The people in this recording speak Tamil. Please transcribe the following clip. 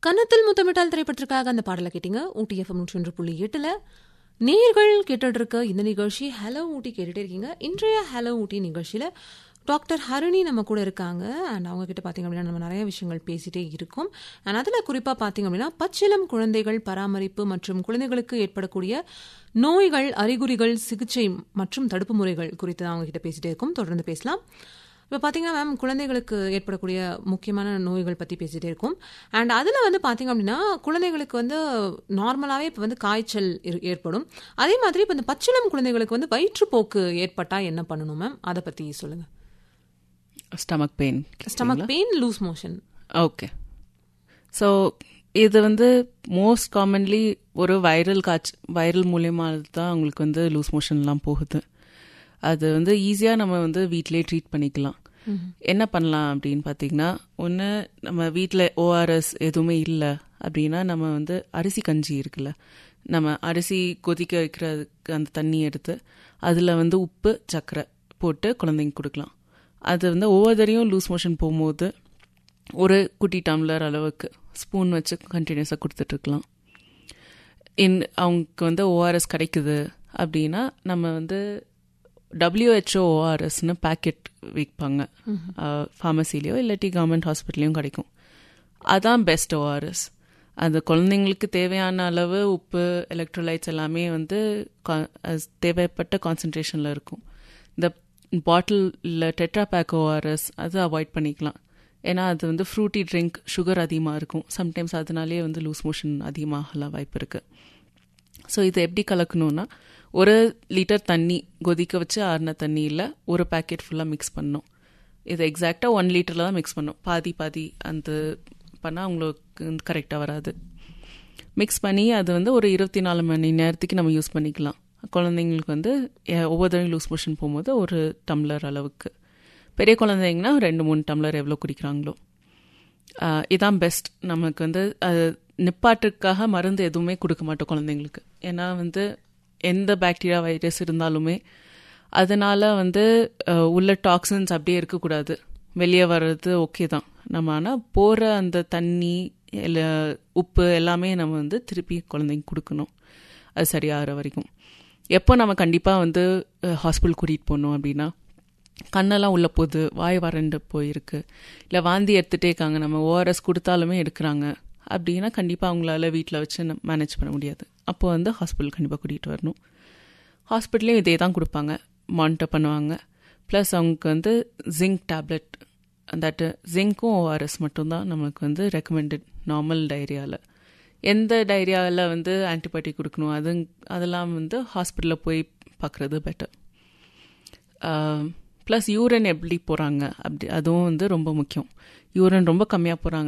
கன்னத்தில் முத்தமிட்டால் திரைப்பட்டிருக்காக அந்த பாடலை கேட்டீங்க ஊட்டி எஃப்எம் நூற்றி ஒன்று புள்ளி எட்டுல நேர்கள் கேட்டுட்டு இருக்க இந்த நிகழ்ச்சி ஹலோ ஊட்டி கேட்டுட்டே இருக்கீங்க இன்றைய ஹலோ ஊட்டி நிகழ்ச்சியில டாக்டர் ஹரிணி நம்ம கூட இருக்காங்க அண்ட் அவங்க கிட்ட பார்த்தீங்க அப்படின்னா நம்ம நிறைய விஷயங்கள் பேசிட்டே இருக்கோம் அண்ட் அதில் குறிப்பாக பார்த்தீங்க அப்படின்னா பச்சிலம் குழந்தைகள் பராமரிப்பு மற்றும் குழந்தைகளுக்கு ஏற்படக்கூடிய நோய்கள் அறிகுறிகள் சிகிச்சை மற்றும் தடுப்பு முறைகள் குறித்து தான் அவங்க கிட்ட பேசிட்டே இருக்கோம் தொடர்ந்து பேசலாம் இப்போ பார்த்தீங்கன்னா மேம் குழந்தைகளுக்கு ஏற்படக்கூடிய முக்கியமான நோய்கள் பற்றி பேசிகிட்டே இருக்கோம் அண்ட் அதில் வந்து பார்த்தீங்க அப்படின்னா குழந்தைகளுக்கு வந்து நார்மலாகவே இப்போ வந்து காய்ச்சல் இரு- ஏற்படும் அதே மாதிரி இப்போ இந்த பச்சிளம் குழந்தைகளுக்கு வந்து வயிற்றுப்போக்கு ஏற்பட்டால் என்ன பண்ணணும் மேம் அதை பற்றி சொல்லுங்கள் stomach pain stomach pain loose motion okay so இது வந்து மோஸ்ட் காமன்லி ஒரு வைரல் காய்ச்ச வைரல் மூலியமாக தான் அவங்களுக்கு வந்து லூஸ் மோஷன்லாம் போகுது அது வந்து ஈஸியாக நம்ம வந்து வீட்டிலே ட்ரீட் பண்ணிக்கலாம் என்ன பண்ணலாம் அப்படின்னு பார்த்தீங்கன்னா ஒன்று நம்ம வீட்டில் ஓஆர்எஸ் எதுவுமே இல்லை அப்படின்னா நம்ம வந்து அரிசி கஞ்சி இருக்குல்ல நம்ம அரிசி கொதிக்க வைக்கிறதுக்கு அந்த தண்ணி எடுத்து அதில் வந்து உப்பு சர்க்கரை போட்டு குழந்தைங்க கொடுக்கலாம் அது வந்து ஒவ்வொருத்தரையும் லூஸ் மோஷன் போகும்போது ஒரு குட்டி டம்ளர் அளவுக்கு ஸ்பூன் வச்சு கண்டினியூஸாக கொடுத்துட்ருக்கலாம் இன் அவங்களுக்கு வந்து ஓஆர்எஸ் கிடைக்குது அப்படின்னா நம்ம வந்து டபிள்யூஹெச்ஓ ஓஆர்எஸ்னு பேக்கெட் விற்பாங்க ஃபார்மசிலேயோ இல்லாட்டி கவர்மெண்ட் ஹாஸ்பிட்டல்லையும் கிடைக்கும் அதான் பெஸ்ட் ஓஆர்எஸ் அது குழந்தைங்களுக்கு தேவையான அளவு உப்பு எலக்ட்ரோலைட்ஸ் எல்லாமே வந்து கா- அது தேவைப்பட்ட கான்சன்ட்ரேஷனில் இருக்கும் இந்த பாட்டில் இல்லை டெட்ரா பேக் ஓஆர்எஸ் அது அவாய்ட் பண்ணிக்கலாம் ஏன்னா அது வந்து ஃப்ரூட்டி ட்ரிங்க் சுகர் அதிகமாக இருக்கும் சம்டைம்ஸ் அதனாலே வந்து லூஸ் மோஷன் அதிகமாகலாம் வாய்ப்பு இருக்குது ஸோ இதை எப்படி கலக்கணும்னா ஒரு லிட்டர் தண்ணி கொதிக்க வச்சு ஆறின தண்ணியில் ஒரு பேக்கெட் ஃபுல்லாக மிக்ஸ் பண்ணணும் இது எக்ஸாக்டாக ஒன் லிட்டரில் தான் மிக்ஸ் பண்ணணும் பாதி பாதி அந்த பண்ணால் அவங்களுக்கு கரெக்டாக வராது மிக்ஸ் பண்ணி அது வந்து ஒரு இருபத்தி நாலு மணி நேரத்துக்கு நம்ம யூஸ் பண்ணிக்கலாம் குழந்தைங்களுக்கு வந்து எ- ஒவ்வொரு தடவையும் லூஸ் மோஷன் போகும்போது ஒரு டம்ளர் அளவுக்கு பெரிய குழந்தைங்கன்னா ரெண்டு மூணு டம்ளர் எவ்வளோ குடிக்கிறாங்களோ ஆஹ் இதான் பெஸ்ட் நமக்கு வந்து அது நிப்பாட்டுக்காக மருந்து எதுவுமே கொடுக்க மாட்டோம் குழந்தைங்களுக்கு ஏன்னா வந்து எந்த பாக்டீரியா வைரஸ் இருந்தாலுமே அதனால வந்து ஆஹ் உள்ள டாக்ஸின்ஸ் அப்படியே இருக்கக்கூடாது வெளியே வர்றது ஓகே தான் நம்ம ஆனால் போகிற அந்த தண்ணி இல்ல உப்பு எல்லாமே நம்ம வந்து திருப்பி குழந்தைங்க கொடுக்கணும் அது சரியாகிற வரைக்கும் எப்போ நம்ம கண்டிப்பாக வந்து ஹாஸ்பிட்டல் கூட்டிகிட்டு போகணும் அப்படின்னா கண்ணெல்லாம் உள்ள போகுது வாய் வறண்டு போயிருக்கு இல்லை வாந்தி எடுத்துகிட்டே இருக்காங்க நம்ம ஓஆர்எஸ் கொடுத்தாலுமே எடுக்கிறாங்க அப்படின்னா கண்டிப்பாக அவங்களால வீட்டில் வச்சு மேனேஜ் பண்ண முடியாது அப்போ வந்து ஹாஸ்பிட்டல் கண்டிப்பாக கூட்டிகிட்டு வரணும் ஹாஸ்பிட்டல்லையும் இதே தான் கொடுப்பாங்க மானிட்டர் பண்ணுவாங்க ப்ளஸ் அவங்களுக்கு வந்து ஜிங்க் டேப்லெட் தட் ஜிங்க்கும் ஓஆர்எஸ் மட்டும்தான் நமக்கு வந்து ரெக்கமெண்டட் நார்மல் டைரியாவில் எந்த டைரியாவில் வந்து ஆன்டிபயோட்டிக் கொடுக்கணும் அது அதெல்லாம் வந்து ஹாஸ்பிட்டலில் போய் பார்க்குறது பெட்டர் ப்ளஸ் யூரன் எப்படி போகிறாங்க அப்படி அதுவும் வந்து ரொம்ப முக்கியம் யூரன் ரொம்ப கம்மியாக போகிறாங்க